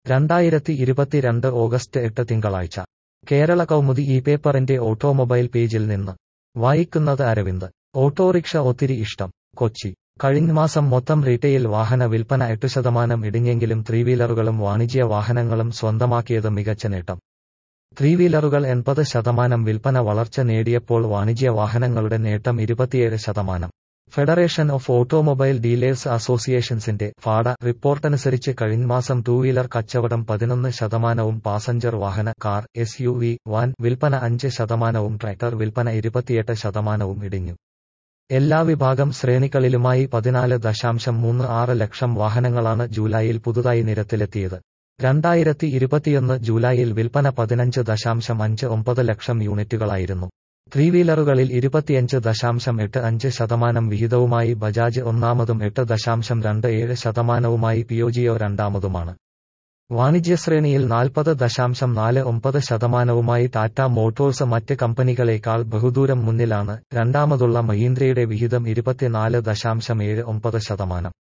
രണ്ടായിരത്തി ഇരുപത്തിരണ്ട് ഓഗസ്റ്റ് എട്ട് തിങ്കളാഴ്ച കേരള കൗമുദി ഈ പേപ്പറിന്റെ ഓട്ടോമൊബൈൽ പേജിൽ നിന്ന് വായിക്കുന്നത് അരവിന്ദ് ഓട്ടോറിക്ഷ ഒത്തിരി ഇഷ്ടം കൊച്ചി കഴിഞ്ഞ മാസം മൊത്തം റീറ്റെയിൽ വാഹന വിൽപ്പന എട്ട് ശതമാനം ഇടിഞ്ഞെങ്കിലും ത്രീ വീലറുകളും വാണിജ്യ വാഹനങ്ങളും സ്വന്തമാക്കിയത് മികച്ച നേട്ടം ത്രീ വീലറുകൾ എൺപത് ശതമാനം വിൽപ്പന വളർച്ച നേടിയപ്പോൾ വാണിജ്യ വാഹനങ്ങളുടെ നേട്ടം ഇരുപത്തിയേഴ് ശതമാനം ഫെഡറേഷൻ ഓഫ് ഓട്ടോമൊബൈൽ ഡീലേഴ്സ് അസോസിയേഷൻസിന്റെ ഫാഡ റിപ്പോർട്ടനുസരിച്ച് കഴിഞ്ഞ മാസം ടൂ വീലർ കച്ചവടം പതിനൊന്ന് ശതമാനവും പാസഞ്ചർ വാഹന car S U V van വിൽപ്പന അഞ്ച് ശതമാനവും ട്രാക്ടർ വിൽപ്പന ഇരുപത്തിയെട്ട് ശതമാനവും ഇടിഞ്ഞു എല്ലാ വിഭാഗം ശ്രേണികളിലുമായി പതിനാല് ദശാംശം മൂന്ന് ആറ് ലക്ഷം വാഹനങ്ങളാണ് ജൂലൈയിൽ പുതുതായി നിരത്തിലെത്തിയത് രണ്ടായിരത്തി ഇരുപത്തിയൊന്ന് ജൂലൈയിൽ വിൽപ്പന പതിനഞ്ച് ദശാംശം അഞ്ച് ഒമ്പത് ലക്ഷം യൂണിറ്റുകളായിരുന്നു ത്രീ വീലറുകളിൽ ഇരുപത്തിയഞ്ച് ദശാംശം എട്ട് അഞ്ച് ശതമാനം വിഹിതവുമായി ബജാജ് ഒന്നാമതും എട്ട് ദശാംശം രണ്ട് ഏഴ് ശതമാനവുമായി പിയോജിയോ രണ്ടാമതുമാണ് വാണിജ്യശ്രേണിയിൽ നാൽപ്പത് ദശാംശം നാല് ഒമ്പത് ശതമാനവുമായി ടാറ്റ മോട്ടോഴ്സ് മറ്റ് കമ്പനികളേക്കാൾ ബഹുദൂരം മുന്നിലാണ് രണ്ടാമതുള്ള മഹീന്ദ്രയുടെ വിഹിതം ഇരുപത്തിനാല് ദശാംശം ഏഴ് ഒമ്പത് ശതമാനം